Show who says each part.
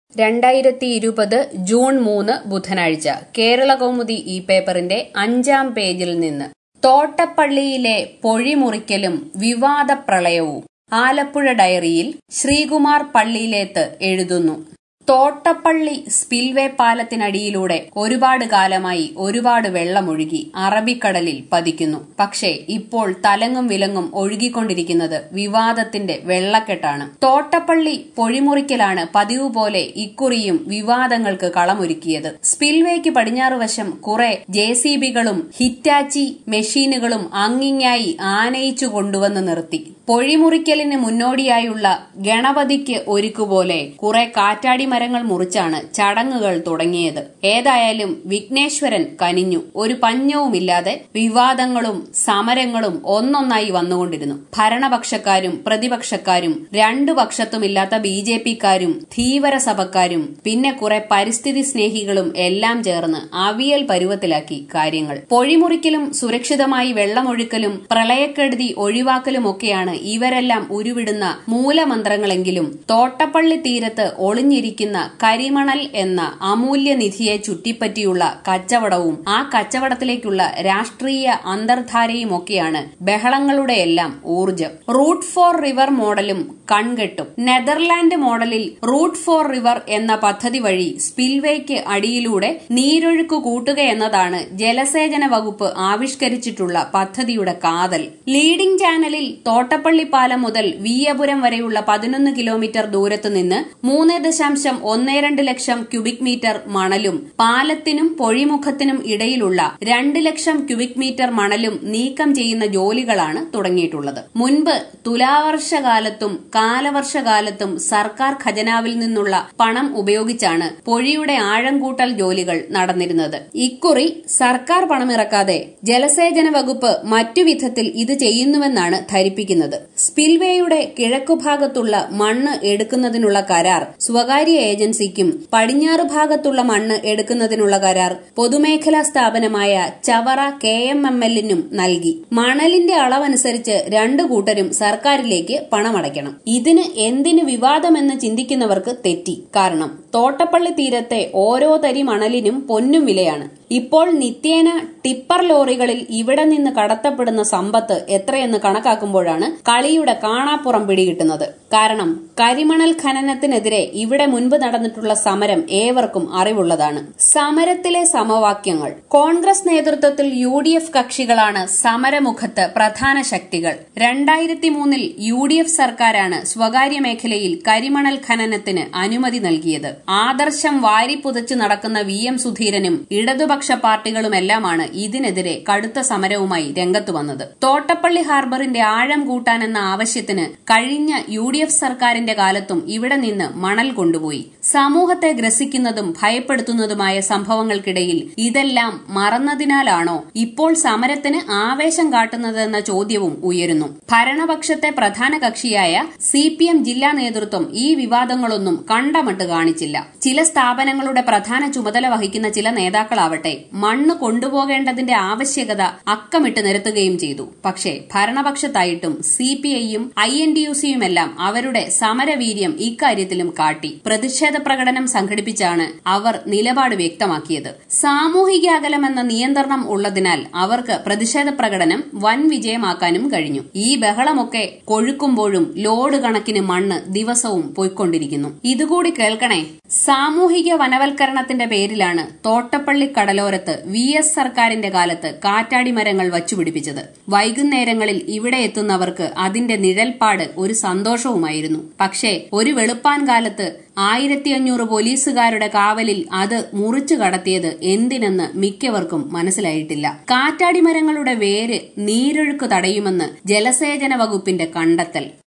Speaker 1: രണ്ടായിരത്തി ഇരുപത് ജൂൺ മൂന്ന് ബുധനാഴ്ച കേരളകൗമുദി ഈ പേപ്പറിന്റെ അഞ്ചാം പേജിൽ നിന്ന് തോട്ടപ്പള്ളിയിലെ പൊഴിമുറിക്കലും വിവാദപ്രളയവും ആലപ്പുഴ ഡയറിയിൽ ശ്രീകുമാർ പള്ളിയിലേത്ത് എഴുതുന്നു തോട്ടപ്പള്ളി സ്പിൽവേ പാലത്തിനടിയിലൂടെ ഒരുപാട് കാലമായി ഒരുപാട് വെള്ളമൊഴുകി അറബിക്കടലിൽ പതിക്കുന്നു പക്ഷേ ഇപ്പോൾ തലങ്ങും വിലങ്ങും ഒഴുകിക്കൊണ്ടിരിക്കുന്നത് വിവാദത്തിന്റെ വെള്ളക്കെട്ടാണ് തോട്ടപ്പള്ളി പൊഴിമുറിക്കലാണ് പതിവ് പോലെ ഇക്കുറിയും വിവാദങ്ങൾക്ക് കളമൊരുക്കിയത് സ്പിൽവേക്ക് പടിഞ്ഞാറുവശം കുറെ ജെ സി ബികളും ഹിറ്റാച്ചി മെഷീനുകളും അങ്ങിങ്ങായി ആനയിച്ചു കൊണ്ടുവന്ന് നിർത്തി പൊഴിമുറിക്കലിന് മുന്നോടിയായുള്ള ഗണപതിക്ക് ഒരുക്കുപോലെ കുറെ കാറ്റാടി മരങ്ങൾ മുറിച്ചാണ് ചടങ്ങുകൾ തുടങ്ങിയത് ഏതായാലും വിഘ്നേശ്വരൻ കനിഞ്ഞു ഒരു പഞ്ഞവുമില്ലാതെ വിവാദങ്ങളും സമരങ്ങളും ഒന്നൊന്നായി വന്നുകൊണ്ടിരുന്നു ഭരണപക്ഷക്കാരും പ്രതിപക്ഷക്കാരും രണ്ടു പക്ഷത്തുമില്ലാത്ത ബി ജെ പിക്കാരും ധീവരസഭക്കാരും പിന്നെ കുറെ പരിസ്ഥിതി സ്നേഹികളും എല്ലാം ചേർന്ന് അവിയൽ പരുവത്തിലാക്കി കാര്യങ്ങൾ പൊഴിമുറിക്കലും സുരക്ഷിതമായി വെള്ളമൊഴുക്കലും പ്രളയക്കെടുതി ഒഴിവാക്കലുമൊക്കെയാണ് ഇവരെല്ലാം ഉരുവിടുന്ന മൂലമന്ത്രങ്ങളെങ്കിലും തോട്ടപ്പള്ളി തീരത്ത് ഒളിഞ്ഞിരിക്കുന്ന കരിമണൽ എന്ന അമൂല്യനിധിയെ ചുറ്റിപ്പറ്റിയുള്ള കച്ചവടവും ആ കച്ചവടത്തിലേക്കുള്ള രാഷ്ട്രീയ അന്തർധാരയുമൊക്കെയാണ് ബഹളങ്ങളുടെയെല്ലാം ഊർജം റൂട്ട് ഫോർ റിവർ മോഡലും കൺകെട്ടും നെതർലാൻഡ് മോഡലിൽ റൂട്ട് ഫോർ റിവർ എന്ന പദ്ധതി വഴി സ്പിൽവേക്ക് അടിയിലൂടെ നീരൊഴുക്ക് കൂട്ടുക എന്നതാണ് ജലസേചന വകുപ്പ് ആവിഷ്കരിച്ചിട്ടുള്ള പദ്ധതിയുടെ കാതൽ ലീഡിംഗ് ചാനലിൽ തോട്ടപ്പള്ളി പാലം മുതൽ വീയപുരം വരെയുള്ള പതിനൊന്ന് കിലോമീറ്റർ ദൂരത്തു നിന്ന് മൂന്ന് ദശാംശം ഒന്നേ രണ്ട് ലക്ഷം ക്യൂബിക് മീറ്റർ മണലും പാലത്തിനും പൊഴിമുഖത്തിനും ഇടയിലുള്ള രണ്ട് ലക്ഷം ക്യൂബിക് മീറ്റർ മണലും നീക്കം ചെയ്യുന്ന ജോലികളാണ് തുടങ്ങിയിട്ടുള്ളത് മുൻപ് തുലാവർഷകാലത്തും കാലവർഷകാലത്തും സർക്കാർ ഖജനാവിൽ നിന്നുള്ള പണം ഉപയോഗിച്ചാണ് പൊഴിയുടെ ആഴം കൂട്ടൽ ജോലികൾ നടന്നിരുന്നത് ഇക്കുറി സർക്കാർ പണമിറക്കാതെ ജലസേചന വകുപ്പ് മറ്റു വിധത്തിൽ ഇത് ചെയ്യുന്നുവെന്നാണ് ധരിപ്പിക്കുന്നത് സ്പിൽവേയുടെ കിഴക്കുഭാഗത്തുള്ള മണ്ണ് എടുക്കുന്നതിനുള്ള കരാർ സ്വകാര്യ ഏജൻസിക്കും പടിഞ്ഞാറ് ഭാഗത്തുള്ള മണ്ണ് എടുക്കുന്നതിനുള്ള കരാർ പൊതുമേഖലാ സ്ഥാപനമായ ചവറ കെ എം എം എല്ലിനും നൽകി മണലിന്റെ അളവനുസരിച്ച് രണ്ടു കൂട്ടരും സർക്കാരിലേക്ക് പണമടയ്ക്കണം ഇതിന് എന്തിന് വിവാദമെന്ന് ചിന്തിക്കുന്നവർക്ക് തെറ്റി കാരണം തോട്ടപ്പള്ളി തീരത്തെ ഓരോ തരി മണലിനും പൊന്നും വിലയാണ് ഇപ്പോൾ നിത്യേന ടിപ്പർ ലോറികളിൽ ഇവിടെ നിന്ന് കടത്തപ്പെടുന്ന സമ്പത്ത് എത്രയെന്ന് കണക്കാക്കുമ്പോഴാണ് കളിയുടെ കാണാപ്പുറം പിടികിട്ടുന്നത് കാരണം കരിമണൽ ഖനനത്തിനെതിരെ ഇവിടെ മുൻപ് നടന്നിട്ടുള്ള സമരം ഏവർക്കും അറിവുള്ളതാണ് സമരത്തിലെ സമവാക്യങ്ങൾ കോൺഗ്രസ് നേതൃത്വത്തിൽ യു ഡി എഫ് കക്ഷികളാണ് സമരമുഖത്ത് പ്രധാന ശക്തികൾ രണ്ടായിരത്തി മൂന്നിൽ യു ഡി എഫ് സർക്കാരാണ് സ്വകാര്യ മേഖലയിൽ കരിമണൽ ഖനനത്തിന് അനുമതി നൽകിയത് ആദർശം വാരിപ്പുതച്ച് നടക്കുന്ന വി എം സുധീരനും ഇടതുപക്ഷ പാർട്ടികളുമെല്ലാമാണ് ഇതിനെതിരെ കടുത്ത സമരവുമായി രംഗത്തു വന്നത് തോട്ടപ്പള്ളി ഹാർബറിന്റെ ആഴം കൂട്ടാനെന്ന ആവശ്യത്തിന് കഴിഞ്ഞ യു ഡി എഫ് സർക്കാരിന്റെ കാലത്തും ഇവിടെ നിന്ന് മണൽ കൊണ്ടുപോയി സമൂഹത്തെ ഗ്രസിക്കുന്നതും ഭയപ്പെടുത്തുന്നതുമായ സംഭവങ്ങൾക്കിടയിൽ ഇതെല്ലാം മറന്നതിനാലാണോ ഇപ്പോൾ സമരത്തിന് ആവേശം കാട്ടുന്നതെന്ന ചോദ്യവും ഉയരുന്നു ഭരണപക്ഷത്തെ പ്രധാന കക്ഷിയായ സി പി എം ജില്ലാ നേതൃത്വം ഈ വിവാദങ്ങളൊന്നും കണ്ടമട്ട് കാണിച്ചില്ല ചില സ്ഥാപനങ്ങളുടെ പ്രധാന ചുമതല വഹിക്കുന്ന ചില നേതാക്കളാവട്ടെ മണ്ണ് കൊണ്ടുപോകേണ്ടതിന്റെ ആവശ്യകത അക്കമിട്ട് നിരത്തുകയും ചെയ്തു പക്ഷേ ഭരണപക്ഷത്തായിട്ടും സി പി ഐയും ഐ എൻ ഡി യു സിയുമെല്ലാം അവരുടെ സമരവീര്യം ഇക്കാര്യത്തിലും കാട്ടി പ്രതിഷേധ പ്രകടനം സംഘടിപ്പിച്ചാണ് അവർ നിലപാട് വ്യക്തമാക്കിയത് സാമൂഹിക അകലമെന്ന നിയന്ത്രണം ഉള്ളതിനാൽ അവർക്ക് പ്രതിഷേധ പ്രകടനം വൻ വിജയമാക്കാനും കഴിഞ്ഞു ഈ ബഹളമൊക്കെ കൊഴുക്കുമ്പോഴും ലോഡ് കണക്കിന് മണ്ണ് ദിവസവും പോയിക്കൊണ്ടിരിക്കുന്നു ഇതുകൂടി കേൾക്കണേ സാമൂഹിക വനവൽക്കരണത്തിന്റെ പേരിലാണ് തോട്ടപ്പള്ളി കടലോരത്ത് വി എസ് സർക്കാരിന്റെ കാലത്ത് കാറ്റാടി മരങ്ങൾ വച്ചുപിടിപ്പിച്ചത് വൈകുന്നേരങ്ങളിൽ ഇവിടെ എത്തുന്നവർക്ക് അതിന്റെ നിഴൽപ്പാട് ഒരു സന്തോഷവുമായിരുന്നു പക്ഷേ ഒരു വെളുപ്പാൻ കാലത്ത് ആയിരത്തി അഞ്ഞൂറ് പോലീസുകാരുടെ കാവലിൽ അത് മുറിച്ചു കടത്തിയത് എന്തിനെന്ന് മിക്കവർക്കും മനസ്സിലായിട്ടില്ല കാറ്റാടി മരങ്ങളുടെ വേര് നീരൊഴുക്ക് തടയുമെന്ന് ജലസേചന വകുപ്പിന്റെ കണ്ടെത്തൽ